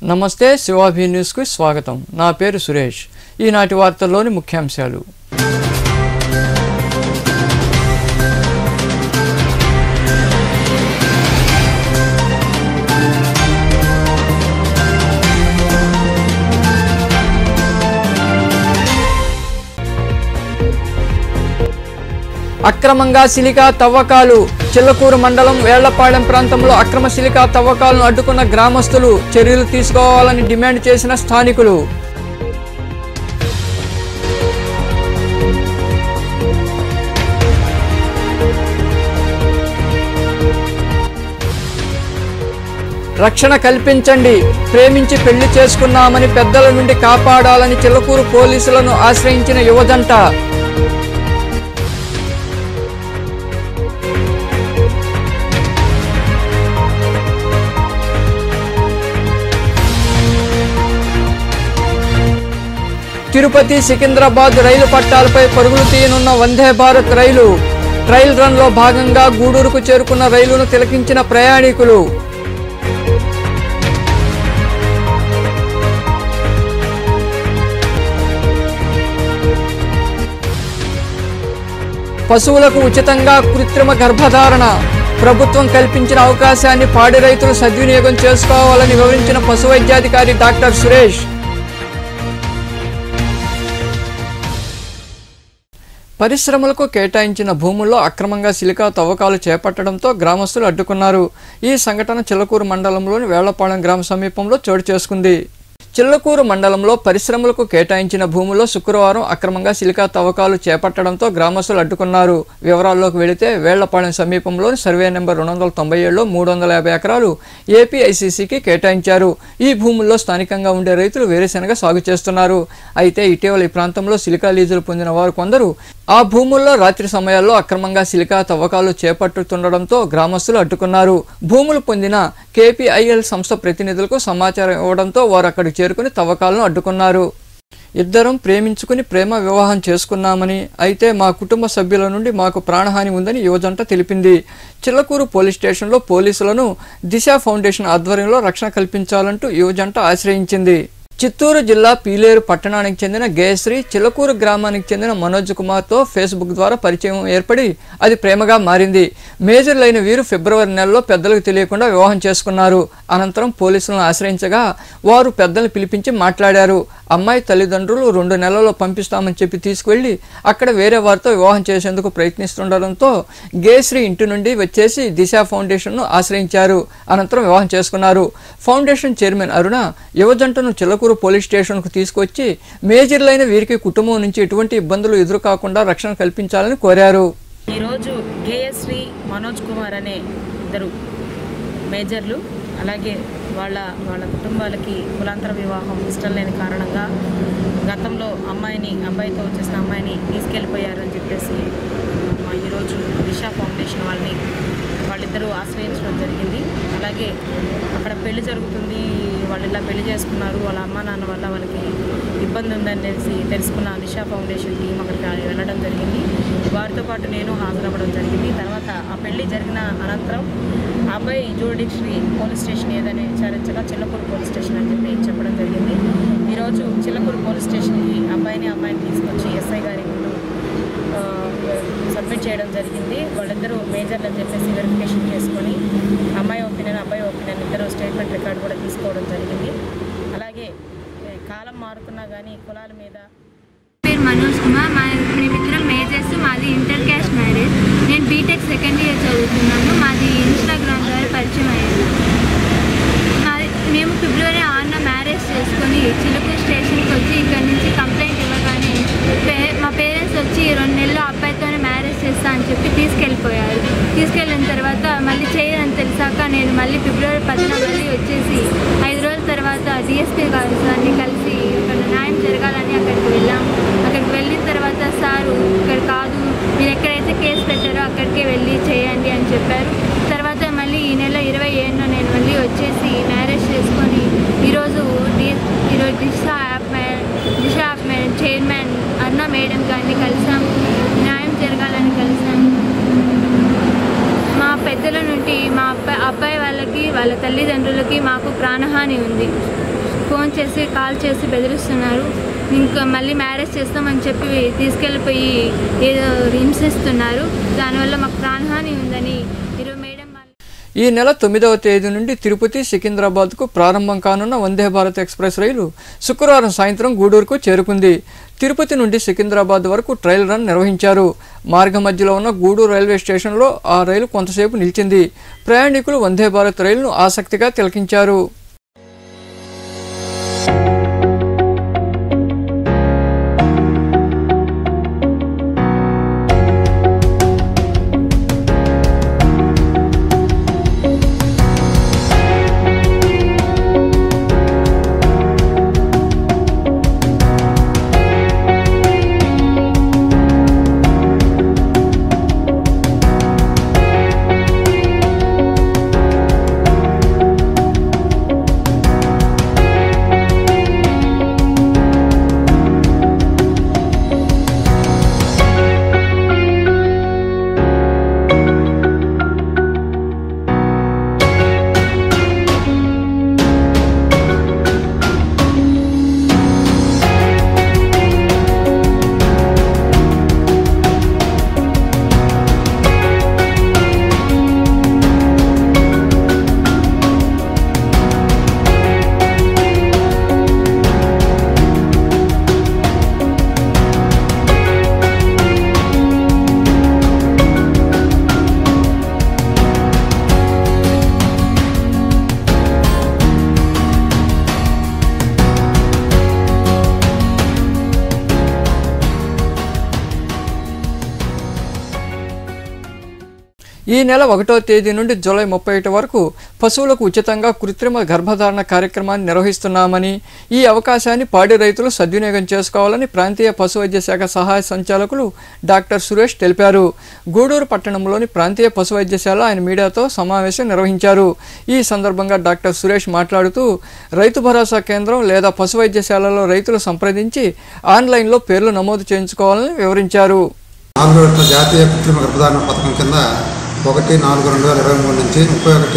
నమస్తే శివాభి న్యూస్కు స్వాగతం నా పేరు సురేష్ ఈనాటి వార్తల్లోని ముఖ్యాంశాలు అక్రమంగా సిలికా తవ్వకాలు చిల్లకూరు మండలం వేళ్లపాలెం ప్రాంతంలో అక్రమ సిలికా తవ్వకాలను అడ్డుకున్న గ్రామస్తులు చర్యలు తీసుకోవాలని డిమాండ్ చేసిన స్థానికులు రక్షణ కల్పించండి ప్రేమించి పెళ్లి చేసుకున్నామని పెద్దల నుండి కాపాడాలని చిల్లకూరు పోలీసులను ఆశ్రయించిన యువజంట తిరుపతి సికింద్రాబాద్ రైలు పట్టాలపై పరుగులు తీయనున్న వందే భారత్ రైలు ట్రయల్ రన్లో భాగంగా గూడూరుకు చేరుకున్న రైలును తిలకించిన ప్రయాణికులు పశువులకు ఉచితంగా కృత్రిమ గర్భధారణ ప్రభుత్వం కల్పించిన అవకాశాన్ని పాడి రైతులు సద్వినియోగం చేసుకోవాలని వివరించిన పశు వైద్యాధికారి డాక్టర్ సురేష్ పరిశ్రమలకు కేటాయించిన భూముల్లో అక్రమంగా సిలికా తవ్వకాలు చేపట్టడంతో గ్రామస్తులు అడ్డుకున్నారు ఈ సంఘటన చిల్లకూరు మండలంలోని వేళ్లపాలెం గ్రామ సమీపంలో చోటు చేసుకుంది చిల్లకూరు మండలంలో పరిశ్రమలకు కేటాయించిన భూముల్లో శుక్రవారం అక్రమంగా సిలికా తవ్వకాలు చేపట్టడంతో గ్రామస్తులు అడ్డుకున్నారు వివరాల్లోకి వెళితే వేళ్లపాలెం సమీపంలోని సర్వే నెంబర్ రెండు వందల తొంభై ఏడులో మూడు వందల యాభై ఎకరాలు ఏపీఐసీసీకి కేటాయించారు ఈ భూముల్లో స్థానికంగా ఉండే రైతులు వేరుశెనగ సాగు చేస్తున్నారు అయితే ఇటీవల ఈ ప్రాంతంలో సిలికా లీజులు పొందిన వారు కొందరు ఆ భూముల్లో రాత్రి సమయాల్లో అక్రమంగా సిలికా తవ్వకాలు చేపట్టుతుండడంతో గ్రామస్తులు అడ్డుకున్నారు భూములు పొందిన కేపీఐఎల్ సంస్థ ప్రతినిధులకు సమాచారం ఇవ్వడంతో వారు అక్కడికి చేరుకుని తవ్వకాలను అడ్డుకున్నారు ఇద్దరం ప్రేమించుకుని ప్రేమ వివాహం చేసుకున్నామని అయితే మా కుటుంబ సభ్యుల నుండి మాకు ప్రాణహాని ఉందని యువజంట తెలిపింది చిల్లకూరు పోలీస్ స్టేషన్లో పోలీసులను దిశ ఫౌండేషన్ ఆధ్వర్యంలో రక్షణ కల్పించాలంటూ యువజంట ఆశ్రయించింది చిత్తూరు జిల్లా పీలేరు పట్టణానికి చెందిన గేయశ్రీ చిలకూరు గ్రామానికి చెందిన మనోజ్ కుమార్తో ఫేస్బుక్ ద్వారా పరిచయం ఏర్పడి అది ప్రేమగా మారింది మేజర్లైన వీరు ఫిబ్రవరి నెలలో పెద్దలకు తెలియకుండా వివాహం చేసుకున్నారు అనంతరం పోలీసులను ఆశ్రయించగా వారు పెద్దలను పిలిపించి మాట్లాడారు అమ్మాయి తల్లిదండ్రులు రెండు నెలల్లో పంపిస్తామని చెప్పి తీసుకువెళ్లి అక్కడ వేరే వారితో వివాహం చేసేందుకు ప్రయత్నిస్తుండడంతో గేశ్రీ ఇంటి నుండి వచ్చేసి దిశ ఫౌండేషన్ను ఆశ్రయించారు అనంతరం వివాహం చేసుకున్నారు ఫౌండేషన్ చైర్మన్ అరుణ యువజంటను చిలకూరు పోలీస్ స్టేషన్కు తీసుకొచ్చి మేజర్లైన వీరికి కుటుంబం నుంచి ఎటువంటి ఇబ్బందులు ఎదురుకాకుండా రక్షణ కల్పించాలని కోరారు ఈరోజు కేఎస్వి మనోజ్ కుమార్ అనే ఇద్దరు మేజర్లు అలాగే వాళ్ళ వాళ్ళ కుటుంబాలకి కులాంతర వివాహం ఇష్టం లేని కారణంగా గతంలో అమ్మాయిని అబ్బాయితో వచ్చేసిన అమ్మాయిని తీసుకెళ్ళిపోయారని చెప్పేసి మా ఈరోజు దిశ ఫౌండేషన్ వాళ్ళని వాళ్ళిద్దరూ ఆశ్రయించడం జరిగింది అలాగే అక్కడ పెళ్లి జరుగుతుంది వాళ్ళు ఇలా పెళ్లి చేసుకున్నారు వాళ్ళ అమ్మ నాన్న వల్ల వాళ్ళకి ఇబ్బంది ఉందని తెలిసి తెలుసుకున్న దిశ ఫౌండేషన్ టీం అక్కడికి వెళ్ళడం జరిగింది వారితో పాటు నేను హాజరవ్వడం జరిగింది తర్వాత ఆ పెళ్లి జరిగిన అనంతరం ఆ అబ్బాయి జూడిక్షరీ పోలీస్ స్టేషన్ ఏదని విచారించగా చిల్లకూరు పోలీస్ స్టేషన్ అని చెప్పి చెప్పడం జరిగింది ఈరోజు చిల్లకూరు పోలీస్ స్టేషన్కి అబ్బాయిని అమ్మాయిని తీసుకొచ్చి ఎస్ఐ గారి ముందు ఆ, సబ్మిట్ చేయడం జరిగింది వాళ్ళిద్దరూ మేజర్లు అని చెప్పేసి వెరిఫికేషన్ చేసుకొని అమ్మాయి ఒపీనియన్ అబ్బాయి ఒపీనియన్ ఇద్దరు స్టేట్మెంట్ రికార్డు కూడా తీసుకోవడం జరిగింది అలాగే ఏ, కాలం మారుతున్నా కానీ కులాల మీద పేరు మనోజ్ కుమార్ మా మేమిద్దరం మేజర్స్ మాది ఇంటర్ క్యాస్ట్ మ్యారేజ్ నేను బీటెక్ సెకండ్ ఇయర్ చదువుతున్నాను మాది ఇన్స్టాగ్రామ్ ద్వారా పరిచయం అయ్యింది మాది మేము ఫిబ్రవరి ఆరున మ్యారేజ్ చేసుకొని చిలుకూరు స్టేషన్కి వచ్చి ఇక్కడ నుంచి కంప్లైంట్ ఇవ్వగానే పే మా పేరెంట్స్ వచ్చి రెండు నెలలు అబ్బాయితోనే మ్యారేజ్ చేస్తా అని చెప్పి తీసుకెళ్ళిపోయారు తీసుకెళ్ళిన తర్వాత మళ్ళీ చేయదని తెలిసాక నేను మళ్ళీ ఫిబ్రవరి పదిన మళ్ళీ వచ్చేసి ఐదు రోజుల తర్వాత డిఎస్పీ గారు సార్ని కలిసి ఇక్కడ న్యాయం జరగాలని అక్కడికి వెళ్ళాము అక్కడికి వెళ్ళిన తర్వాత సారు ఇక్కడ కాదు మీరు ఎక్కడైతే కేసు పెట్టారో అక్కడికే వెళ్ళి చేయండి అని చెప్పారు తర్వాత మళ్ళీ ఈ నెల ఇరవై ఏడున నేను మళ్ళీ వచ్చేసి మ్యారేజ్ చేసుకొని ఈరోజు డి ఈరోజు దిశ యాప్ మే- దిశ యాప్ మే చైర్మన్ అన్న మేడం గారిని కలిసాము న్యాయం జరగాలని కలిసాము మా పె పెద్దల నుండి మా అబ్బాయి అబ్బాయి వాళ్ళకి వాళ్ళ తల్లిదండ్రులకి మాకు ప్రాణహాని ఉంది ఫోన్ చేసి కాల్ చేసి బెదిరిస్తున్నారు ఇంకా మళ్ళీ మ్యారేజ్ చేస్తామని చెప్పి తీసుకెళ్ళిపోయి ఏదో హింసిస్తున్నారు దానివల్ల మాకు ప్రాణహాని ఉందని ఈరోజు మేడం వాళ్ళు ఈ నెల తొమ్మిదవ తేదీ నుండి తిరుపతి సికింద్రాబాద్కు ప్రారంభం కానున్న వందే భారత్ ఎక్స్ప్రెస్ రైలు శుక్రవారం సాయంత్రం గూడూరుకు చేరుకుంది తిరుపతి నుండి సికింద్రాబాద్ వరకు ట్రయల్ రన్ నిర్వహించారు మార్గ మధ్యలో ఉన్న గూడూరు రైల్వే స్టేషన్లో ఆ రైలు కొంతసేపు నిలిచింది ప్రయాణికులు వందే భారత్ రైలును ఆసక్తిగా తిలకించారు ఈ నెల ఒకటో తేదీ నుండి జూలై ముప్పై ఒకటి వరకు పశువులకు ఉచితంగా కృత్రిమ గర్భధారణ కార్యక్రమాన్ని నిర్వహిస్తున్నామని ఈ అవకాశాన్ని పాడి రైతులు సద్వినియోగం చేసుకోవాలని ప్రాంతీయ పశు వైద్య శాఖ సహాయ సంచాలకులు డాక్టర్ సురేష్ తెలిపారు గూడూరు పట్టణంలోని ప్రాంతీయ పశు వైద్యశాల ఆయన మీడియాతో సమావేశం నిర్వహించారు ఈ సందర్భంగా డాక్టర్ సురేష్ మాట్లాడుతూ రైతు భరోసా కేంద్రం లేదా పశు వైద్యశాలలో రైతులు సంప్రదించి ఆన్లైన్లో పేర్లు నమోదు చేయించుకోవాలని వివరించారు నాలుగో విడత జాతీయ కృత్రిమ గర్భధారణ పథకం కింద ఒకటి నాలుగు రెండు వేల ఇరవై మూడు నుంచి ముప్పై ఒకటి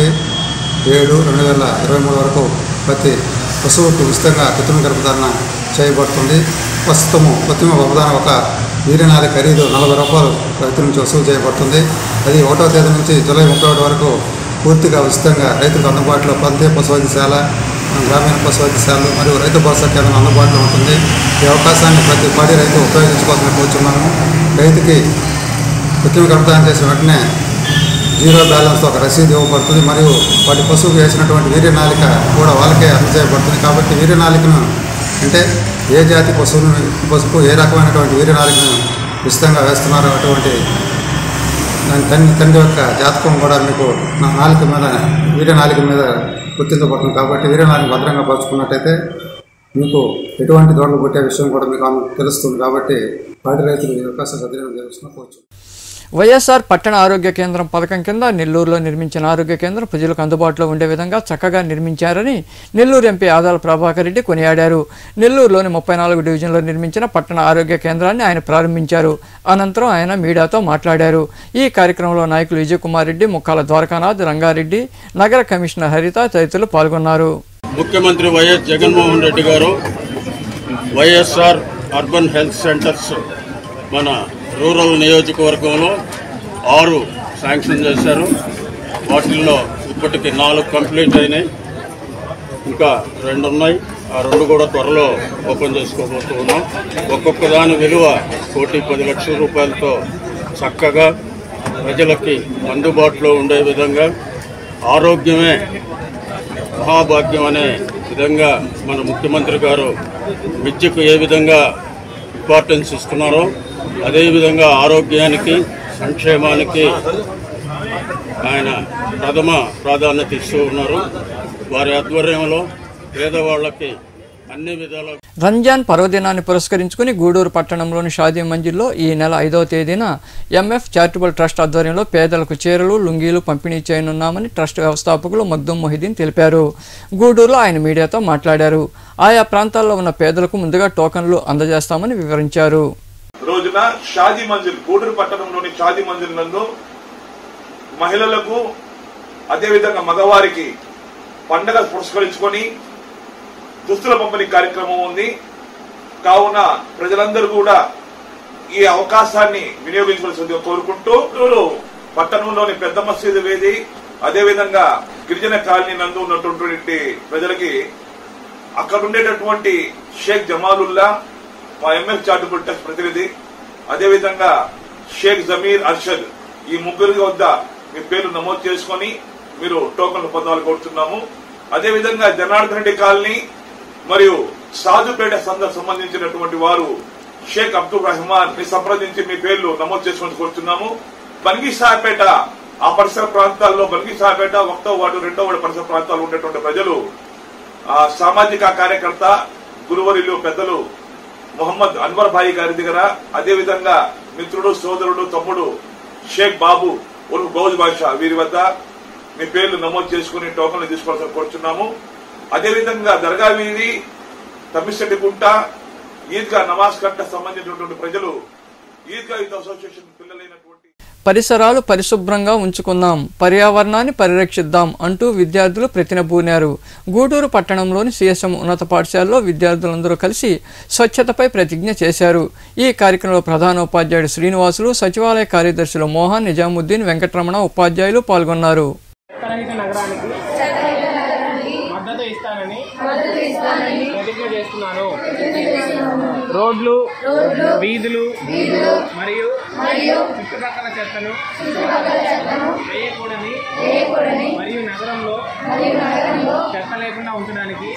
ఏడు రెండు వేల ఇరవై మూడు వరకు ప్రతి పశువుకు ఉచితంగా కృత్రిమ గర్భధారణ చేయబడుతుంది ప్రస్తుతము కృత్రిమ గర్భధారణ ఒక వీరనాలి ఖరీదు నలభై రూపాయలు రైతుల నుంచి వసూలు చేయబడుతుంది అది ఒకటో తేదీ నుంచి జూలై ముప్పై ఒకటి వరకు పూర్తిగా ఉచితంగా రైతులకు అందుబాటులో ప్రాంతీయ పశు వైద్యశాల గ్రామీణ పశు వైద్యశాలలు మరియు రైతు భరోసా కేంద్రం అందుబాటులో ఉంటుంది ఈ అవకాశాన్ని ప్రతి పాడి రైతు ఉపయోగించుకోవాలని కోరుచున్నాము రైతుకి కృత్రిమ గర్భధారణ చేసిన వెంటనే జీరో బ్యాలెన్స్తో ఒక రసీదు ఇవ్వబడుతుంది మరియు వాటి పశువుకు వేసినటువంటి వీర్యనాళిక కూడా వాళ్ళకే అందజేయబడుతుంది కాబట్టి వీర్యనాళికను అంటే ఏ జాతి పశువును పసుపు ఏ రకమైనటువంటి వీర్యనాళికను ఉచితంగా వేస్తున్నారో అటువంటి దాని తండ్రి తండ్రి యొక్క జాతకం కూడా మీకు నా నాలుక మీద వీర్య నాలుక మీద గుర్తించబడుతుంది కాబట్టి వీర్య నాలుక భద్రంగా పరుచుకున్నట్టయితే మీకు ఎటువంటి దొంగలు పుట్టే విషయం కూడా మీకు ఆమె తెలుస్తుంది కాబట్టి పాడి రైతులు ఈ అవకాశం సద్వినియోగం చేసుకున్న కోరుచు వైఎస్ఆర్ పట్టణ ఆరోగ్య కేంద్రం పథకం కింద నెల్లూరులో నిర్మించిన ఆరోగ్య కేంద్రం ప్రజలకు అందుబాటులో ఉండే విధంగా చక్కగా నిర్మించారని నెల్లూరు ఎంపీ ఆదాల ప్రభాకర్ రెడ్డి కొనియాడారు నెల్లూరులోని ముప్పై నాలుగు డివిజన్లో నిర్మించిన పట్టణ ఆరోగ్య కేంద్రాన్ని ఆయన ప్రారంభించారు అనంతరం ఆయన మీడియాతో మాట్లాడారు ఈ కార్యక్రమంలో నాయకులు విజయ్ కుమార్ రెడ్డి ముక్కాల ద్వారకానాథ్ రంగారెడ్డి నగర కమిషనర్ హరిత తదితరులు పాల్గొన్నారు ముఖ్యమంత్రి వైఎస్ జగన్మోహన్ రెడ్డి గారు వైఎస్ఆర్ అర్బన్ హెల్త్ సెంటర్స్ మన రూరల్ నియోజకవర్గంలో ఆరు శాంక్షన్ చేశారు వాటిల్లో ఇప్పటికి నాలుగు కంప్లీట్ అయినాయి ఇంకా రెండు ఉన్నాయి ఆ రెండు కూడా త్వరలో ఓపెన్ చేసుకోబోతూ ఉన్నాం ఒక్కొక్క దాని విలువ కోటి పది లక్షల రూపాయలతో చక్కగా ప్రజలకి అందుబాటులో ఉండే విధంగా ఆరోగ్యమే మహాభాగ్యం అనే విధంగా మన ముఖ్యమంత్రి గారు విద్యకు ఏ విధంగా ఇంపార్టెన్స్ ఇస్తున్నారో అదేవిధంగా ఆరోగ్యానికి సంక్షేమానికి ఆయన ప్రథమ ప్రాధాన్యత ఇస్తూ ఉన్నారు వారి ఆధ్వర్యంలో పేదవాళ్ళకి అన్ని విధాల రంజాన్ పర్వదినాన్ని పురస్కరించుకుని గూడూరు పట్టణంలోని షాదీ మంజిల్లో ఈ నెల ఐదవ తేదీన ఎంఎఫ్ చారిటబుల్ ట్రస్ట్ ఆధ్వర్యంలో పేదలకు చీరలు లుంగీలు పంపిణీ చేయనున్నామని ట్రస్ట్ వ్యవస్థాపకులు మగ్దుమ్ మొహిద్దీన్ తెలిపారు గూడూరులో ఆయన మీడియాతో మాట్లాడారు ఆయా ప్రాంతాల్లో ఉన్న పేదలకు ముందుగా టోకన్లు అందజేస్తామని వివరించారు రోజున షాదీ మంజిల్ గూడూరు పట్టణంలోని షాదీ మంజిల్ నందు మహిళలకు అదేవిధంగా మగవారికి పండగ పురస్కరించుకొని దుస్తుల పంపిణీ కార్యక్రమం ఉంది కావున ప్రజలందరూ కూడా ఈ అవకాశాన్ని వినియోగించవలసిందిగా కోరుకుంటూ ఈరోజు పట్టణంలోని పెద్ద మసీదు వేది అదేవిధంగా గిరిజన కాలనీ నందు ఉన్నటువంటి ప్రజలకి అక్కడ ఉండేటటువంటి షేక్ జమాలుల్లా మా ఎంఎస్ చారిటబుల్ ట్రస్ట్ ప్రతినిధి అదేవిధంగా షేక్ జమీర్ అర్షద్ ఈ ముగ్గురి వద్ద మీ పేరు నమోదు చేసుకొని మీరు టోకన్లు పొందాలని కోరుతున్నాము అదేవిధంగా జనార్దన్ రెడ్డి కాలనీ మరియు సాధుపేట సంఘ సంబంధించినటువంటి వారు షేక్ అబ్దుల్ రహమాన్ ని సంప్రదించి మీ పేర్లు నమోదు చేసుకొని కోరుతున్నాము బన్గిసాపేట ఆ పరిసర ప్రాంతాల్లో బన్గిసాపేట ఒకటో వార్డు రెండో వార్డు పరిసర ప్రాంతాల్లో ఉండేటువంటి ప్రజలు ఆ సామాజిక కార్యకర్త గురువరిలు పెద్దలు మొహమ్మద్ అన్వర్ భాయి గారి దగ్గర అదేవిధంగా మిత్రుడు సోదరుడు తమ్ముడు షేక్ బాబు ఉర్ఫ్ గౌజ్ బాషా వీరి వద్ద మీ పేర్లు నమోదు చేసుకుని టోకన్లు తీసుకోవాల్సి కోరుచున్నాము అదేవిధంగా దర్గా వీధి తమ్మిశెట్టి గుంట ఈద్గా నమాజ్ కట్ట సంబంధించినటువంటి ప్రజలు ఈద్గా యూత్ అసోసియేషన్ పిల్లలైనటువంటి పరిసరాలు పరిశుభ్రంగా ఉంచుకుందాం పర్యావరణాన్ని పరిరక్షిద్దాం అంటూ విద్యార్థులు ప్రతినబూనారు గూడూరు పట్టణంలోని సిఎస్ఎం ఉన్నత పాఠశాలలో విద్యార్థులందరూ కలిసి స్వచ్ఛతపై ప్రతిజ్ఞ చేశారు ఈ కార్యక్రమంలో ప్రధానోపాధ్యాయుడు శ్రీనివాసులు సచివాలయ కార్యదర్శులు మోహన్ నిజాముద్దీన్ వెంకటరమణ ఉపాధ్యాయులు పాల్గొన్నారు చెత్తరహిత నగరానికి మద్దతు ఇస్తానని ప్రతిజ్ఞ చేస్తున్నాను రోడ్లు వీధులు మరియు చుట్టుపక్కల చెత్తను వేయకూడని మరియు నగరంలో చెత్త లేకుండా ఉంచడానికి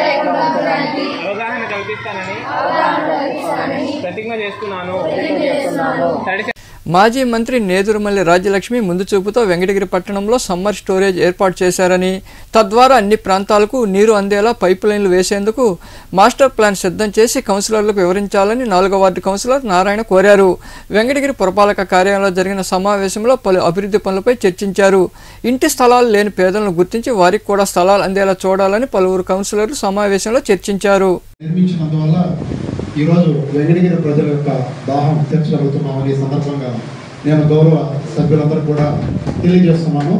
అవగాహన కల్పిస్తానని ప్రతిజ్ఞ చేస్తున్నాను తడి మాజీ మంత్రి నేదురుమల్లి రాజ్యలక్ష్మి ముందు చూపుతో వెంకటగిరి పట్టణంలో సమ్మర్ స్టోరేజ్ ఏర్పాటు చేశారని తద్వారా అన్ని ప్రాంతాలకు నీరు అందేలా పైప్ లైన్లు వేసేందుకు మాస్టర్ ప్లాన్ సిద్ధం చేసి కౌన్సిలర్లకు వివరించాలని నాలుగో వార్డు కౌన్సిలర్ నారాయణ కోరారు వెంకటగిరి పురపాలక కార్యాలయంలో జరిగిన సమావేశంలో పలు అభివృద్ధి పనులపై చర్చించారు ఇంటి స్థలాలు లేని పేదలను గుర్తించి వారికి కూడా స్థలాలు అందేలా చూడాలని పలువురు కౌన్సిలర్లు సమావేశంలో చర్చించారు నిర్మించినందువల్ల ఈరోజు వెంకటగిరి ప్రజల యొక్క దాహం తీర్చగలుగుతున్నామని ఈ సందర్భంగా నేను గౌరవ సభ్యులందరూ కూడా తెలియజేస్తున్నాను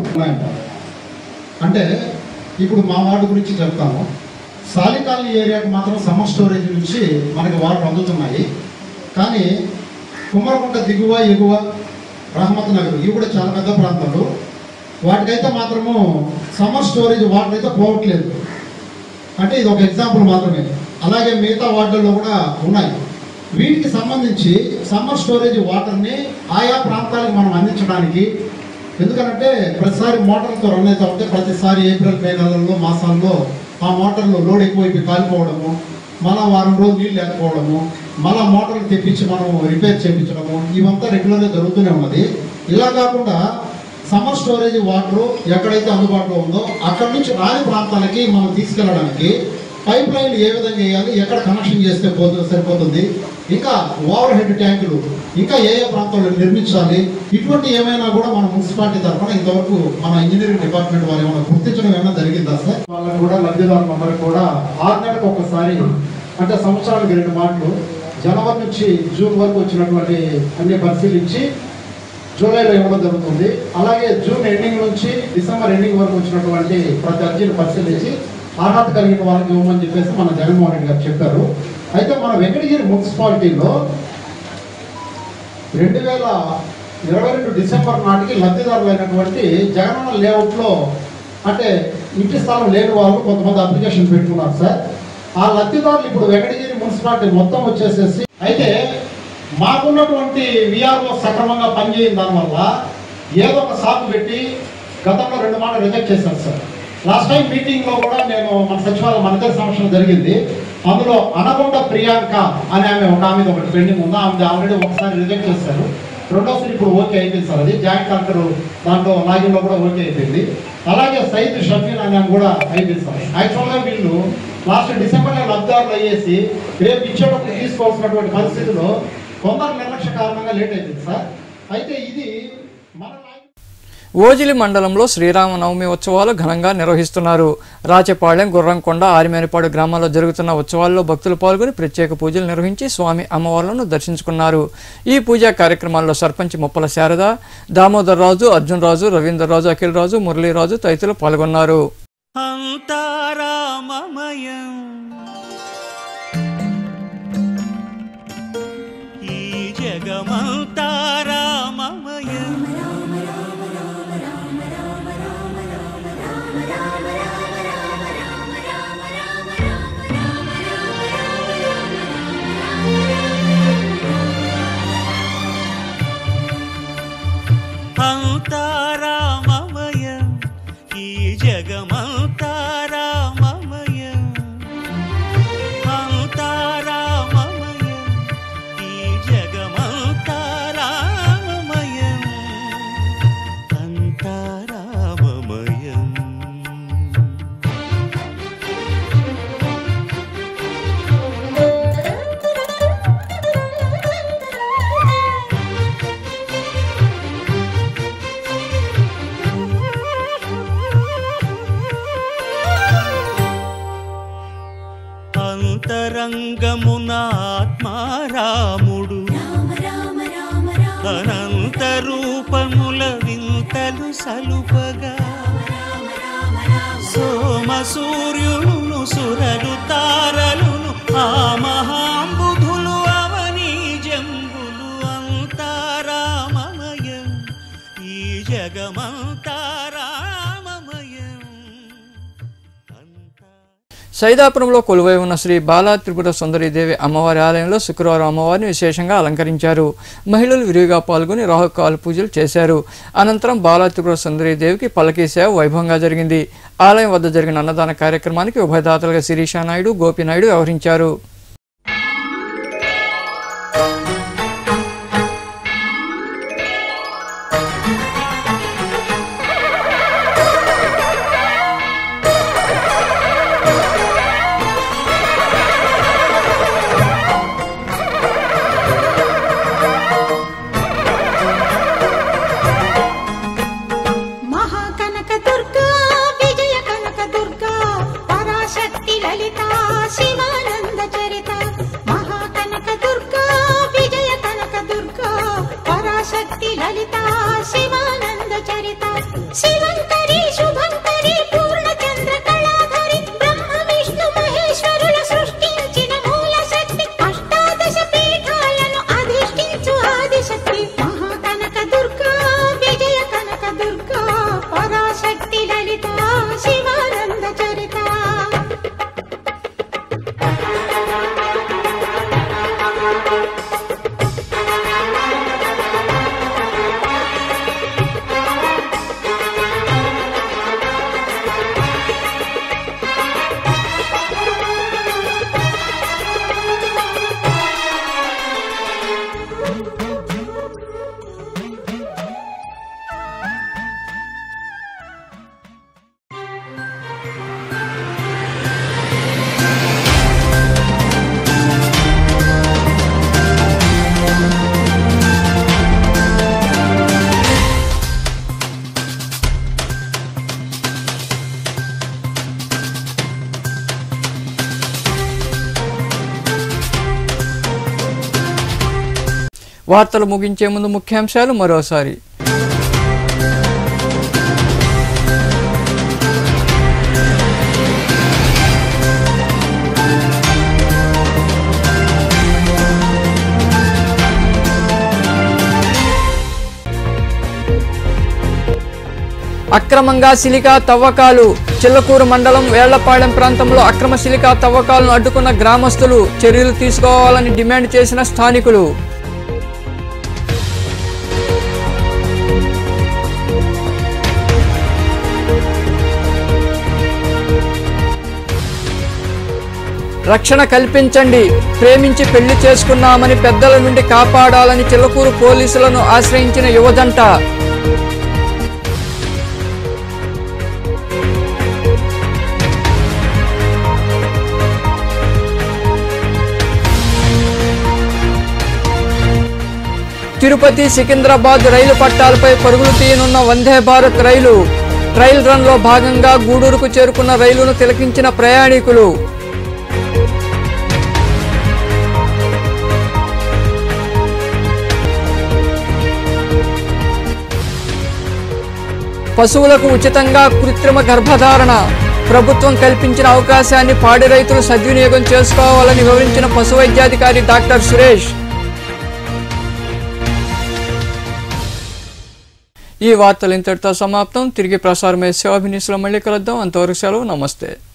అంటే ఇప్పుడు మా వార్డు గురించి చెప్తాను సాలికాలనీ ఏరియాకి మాత్రం సమ్మర్ స్టోరేజ్ నుంచి మనకి వాటర్ అందుతున్నాయి కానీ కుమ్మరకుంట దిగువ ఎగువ రహమత్ నగర్ ఇవి కూడా చాలా పెద్ద ప్రాంతాలు వాటికైతే మాత్రము సమ్మర్ స్టోరేజ్ వాటర్ అయితే పోవట్లేదు అంటే ఇది ఒక ఎగ్జాంపుల్ మాత్రమే అలాగే మిగతా వార్డుల్లో కూడా ఉన్నాయి వీటికి సంబంధించి సమ్మర్ స్టోరేజ్ వాటర్ని ఆయా ప్రాంతాలకు మనం అందించడానికి ఎందుకంటే ప్రతిసారి మోటార్లతో రన్ అవుతా ఉంటే ప్రతిసారి ఏప్రిల్ మే నెలల్లో మాసాల్లో ఆ మోటార్లు లోడ్ ఎక్కువైపోయి కాలిపోవడము మళ్ళా వారం రోజులు నీళ్ళు లేకపోవడము మళ్ళా మోటార్లు తెప్పించి మనం రిపేర్ చేయించడము ఇవంతా రెగ్యులర్గా జరుగుతూనే ఉన్నది ఇలా కాకుండా సమ్మర్ స్టోరేజ్ వాటర్ ఎక్కడైతే అందుబాటులో ఉందో అక్కడ నుంచి రాని ప్రాంతాలకి మనం తీసుకెళ్ళడానికి పైప్ లైన్ ఏ విధంగా వేయాలి ఎక్కడ కనెక్షన్ చేస్తే పోతుంది సరిపోతుంది ఇంకా ఓవర్ హెడ్ ట్యాంకులు ఇంకా ఏ ఏ ప్రాంతాల్లో నిర్మించాలి ఇటువంటి ఏమైనా కూడా మన మున్సిపాలిటీ తరఫున ఇంతవరకు మన ఇంజనీరింగ్ డిపార్ట్మెంట్ వారు ఏమైనా గుర్తించడం ఏమైనా జరిగిందా సార్ వాళ్ళని కూడా లబ్ధిదారులందరూ కూడా ఆరు నెలలకు ఒకసారి అంటే సంవత్సరానికి రెండు మాటలు జనవరి నుంచి జూన్ వరకు వచ్చినటువంటి అన్ని పరిశీలించి జూలైలో ఇవ్వడం జరుగుతుంది అలాగే జూన్ ఎండింగ్ నుంచి డిసెంబర్ ఎండింగ్ వరకు వచ్చినటువంటి ప్రతి అర్జీని పరిశీలించి అర్హత కలిగిన వాళ్ళకి ఇవ్వమని చెప్పేసి మన జగన్మోహన్ రెడ్డి గారు చెప్పారు అయితే మన వెంకటగిరి మున్సిపాలిటీలో రెండు వేల ఇరవై రెండు డిసెంబర్ నాటికి లబ్ధిదారులైనటువంటి జగనన్న లేఅవుట్లో అంటే ఇంటి స్థలం లేని వాళ్ళు కొంతమంది అప్లికేషన్ పెట్టుకున్నారు సార్ ఆ లబ్ధిదారులు ఇప్పుడు వెంకటగిరి మున్సిపాలిటీ మొత్తం వచ్చేసేసి అయితే మాకున్నటువంటి విఆర్ఓ సక్రమంగా పనిచేయని దానివల్ల ఏదో ఒక సాకు పెట్టి గతంలో రెండు మాటలు రిజెక్ట్ చేశారు సార్ లాస్ట్ టైం మీటింగ్ లో కూడా నేను మన సచివాలయం మన ఇద్దరి సంవత్సరం జరిగింది అందులో అనకొండ ప్రియాంక అనే ఆమె ఒక ఆమె ఒకటి పెండింగ్ ఉందా ఆమె ఆల్రెడీ ఒకసారి రిజెక్ట్ చేశారు రెండోసారి ఇప్పుడు ఓకే అయిపోయింది సార్ అది జాయింట్ కలెక్టర్ దాంట్లో లాగిన్ లో కూడా ఓకే అయిపోయింది అలాగే సైద్ షఫీన్ అనే ఆమె కూడా అయిపోయింది సార్ యాక్చువల్గా వీళ్ళు లాస్ట్ డిసెంబర్ లో లబ్ధిదారులు అయ్యేసి రేపు ఇచ్చేటప్పుడు తీసుకోవాల్సినటువంటి పరిస్థితిలో కొందరు నిర్లక్ష్య కారణంగా లేట్ అయిపోయింది సార్ అయితే ఇది మన ఓజిలి మండలంలో శ్రీరామనవమి ఉత్సవాలు ఘనంగా నిర్వహిస్తున్నారు రాచపాళెం గుర్రంకొండ ఆరిమేనపాడు గ్రామాల్లో జరుగుతున్న ఉత్సవాల్లో భక్తులు పాల్గొని ప్రత్యేక పూజలు నిర్వహించి స్వామి అమ్మవార్లను దర్శించుకున్నారు ఈ పూజా కార్యక్రమాల్లో సర్పంచ్ ముప్పల శారద దామోదర్ రాజు అర్జున్ రాజు రవీందర్ రాజు అఖిల్ రాజు మురళీరాజు తదితరులు పాల్గొన్నారు అంతారామమయం ఈ జగమంతారామమయం అంతారామమయం ఈ జగమంతారామమయం అంతారామమయం ఈ జగమంతారామమయం అంతారామమయం అంతరంగమున ఆత్మారాముడు అనంత రూపముల వింతలు సలుపగా సోమ సూర్యులను సురలు తారలును ఆ మహాంబుధులు అవని జంబులు అంతారామమయం ఈ జగమంతారామమయం సైదాపురంలో కొలువై ఉన్న శ్రీ బాలా త్రిపుర సుందరీదేవి అమ్మవారి ఆలయంలో శుక్రవారం అమ్మవారిని విశేషంగా అలంకరించారు మహిళలు విరివిగా పాల్గొని రాహుకాల పూజలు చేశారు అనంతరం బాలా త్రిపుర సుందరీదేవికి పల్లకీ సేవ వైభవంగా జరిగింది ఆలయం వద్ద జరిగిన అన్నదాన కార్యక్రమానికి ఉభయదాతలుగా శిరీషా నాయుడు గోపినాయుడు వ్యవహరించారు మహాకనక దుర్గా విజయ కనక దుర్గా పరాశక్తి లలిత శివానంద చరిత మహాకనక దుర్గా విజయ కనక దుర్గా పరాశక్తి లలిత శివానంద చరిత శివంకరి శుభంకరి పూర్ణచంద్ర కళాధరి బ్రహ్మ విష్ణు మహేశ్వరుల సృష్టించిన మూల శక్తి అష్టాదశ పీఠాలను అధిష్ఠించు ఆదిశక్తి మహాకనక దుర్గా విజయ కనక దుర్గా పరాశక్తి లలిత శివానంద చరిత వార్తలు ముగించే ముందు ముఖ్యాంశాలు మరోసారి అక్రమంగా సిలికా తవ్వకాలు చిల్లకూరు మండలం వేళ్లపాలెం ప్రాంతంలో అక్రమ సిలికా తవ్వకాలను అడ్డుకున్న గ్రామస్తులు చర్యలు తీసుకోవాలని డిమాండ్ చేసిన స్థానికులు రక్షణ కల్పించండి ప్రేమించి పెళ్లి చేసుకున్నామని పెద్దల నుండి కాపాడాలని చిల్లకూరు పోలీసులను ఆశ్రయించిన యువజంట తిరుపతి సికింద్రాబాద్ రైలు పట్టాలపై పరుగులు తీయనున్న వందే భారత్ రైలు ట్రయల్ రన్లో భాగంగా గూడూరుకు చేరుకున్న రైలును తిలకించిన ప్రయాణికులు పశువులకు ఉచితంగా కృత్రిమ గర్భధారణ ప్రభుత్వం కల్పించిన అవకాశాన్ని పాడి రైతులు సద్వినియోగం చేసుకోవాలని వివరించిన పశు వైద్యాధికారి డాక్టర్ సురేష్ ఈ వార్తలు ఇంతటితో సమాప్తం తిరిగి ప్రసారమయ్యే శివాభినీసులో మళ్ళీ కలుద్దాం అంతవరకు సెలవు నమస్తే